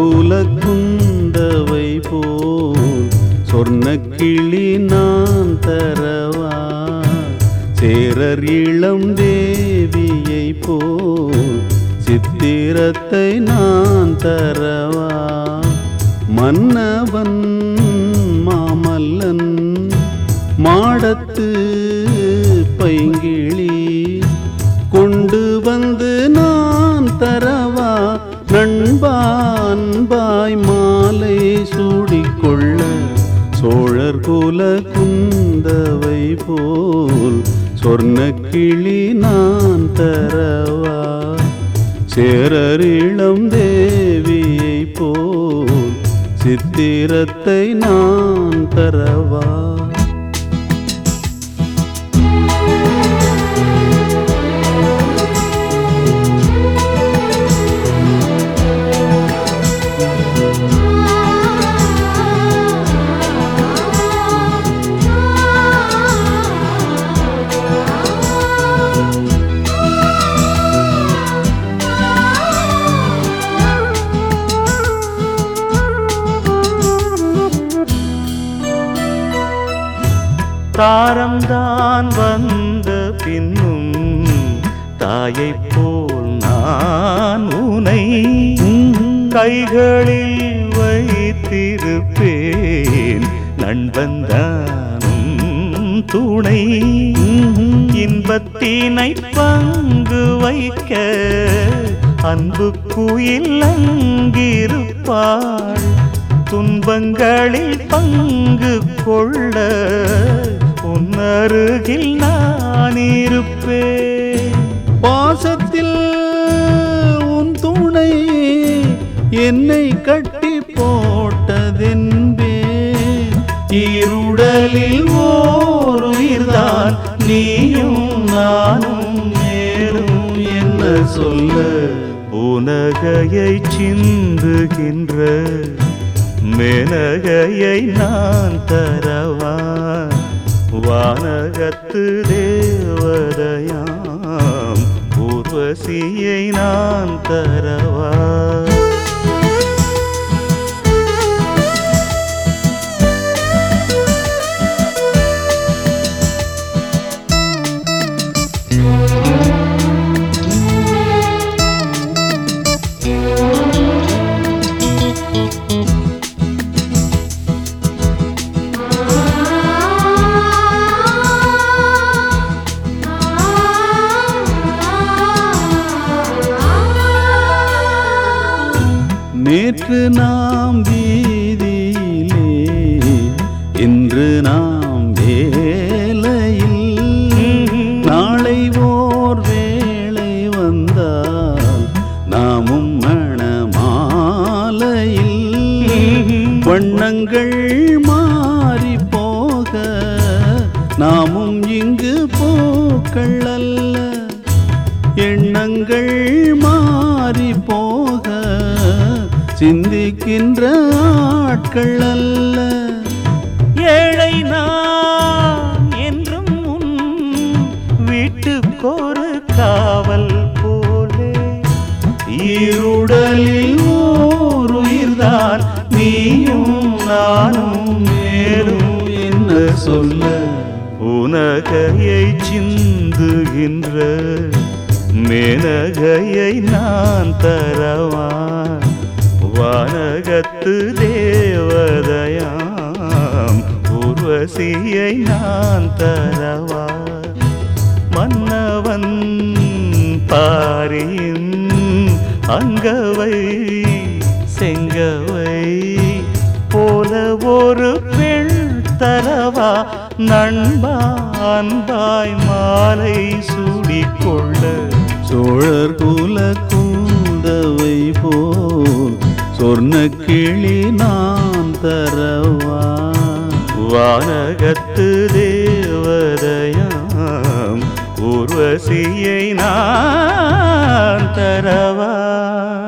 குல குந்தவை போல் சொர்ண கிளி நான் தரவா சேரர் இளம் தேவியை போல் சித்திரத்தை நான் தரவா மன்னவன் மாமல்லன் மாடத்து பைங்கிளி கொண்டு வந்து நான் தரவா நண்பான்பாய் மாலை சூடிக்கொள்ள சோழர் குல குந்தவை போல் சொர்ண கிளி நான் தரவா சேரரிளம் தேவியை போல் சித்திரத்தை நான் தரவா தாரம்தான் வந்த பின்னும் தாயைப் போல் நான் உனை கைகளில் வைத்திருப்பேன் நண்பந்தானும் துணை இன்பத்தினை பங்கு வைக்க அன்பு குயில் அங்கிருப்பாள் துன்பங்களில் பங்கு கொள்ள உன்னருகில் நான் இருப்பேன் பாசத்தில் உன் துணை என்னை கட்டி போட்டதென்பே இருடலில் ஓர் உயிர்தான் நீயும் நானும் மேலும் என்ன சொல்ல புனகையை சிந்துகின்ற மேனகையை நான் தரவா வானகத்து தேவதையாம் ஊர்வசியை நான் தரவா நேற்று நாம் வீதியிலே இன்று நாம் வேலையில் நாளை ஓர் வேளை வந்தால் நாமும் மணமாலையில் வண்ணங்கள் மாறி போக நாமும் இங்கு பூக்கள் அல்ல எண்ணங்கள் மாறி போக சிந்திக்கின்ற ஆட்கள் அல்ல ஏழை நான் என்றும் உன் வீட்டுக்கொரு காவல் போலே இருடலில் ஓர் உயிர்தான் நீயும் நானும் மேலும் என்ன சொல்ல உனகையை சிந்துகின்ற மேனகையை நான் தரவா வானகத்து தேவதையாம் ஊர்வசியை நான் தரவா மன்னவன் பாரியின் அங்கவை செங்கவை போல ஒரு பெண் தரவா நண்பா அன்பாய் மாலை சூடிக்கொள்ள சோழர் குல குந்தவை போல் சொர்ண கிளி நான் தரவா வானகத்து தேவதையாம் ஊர்வசியை நான் தரவா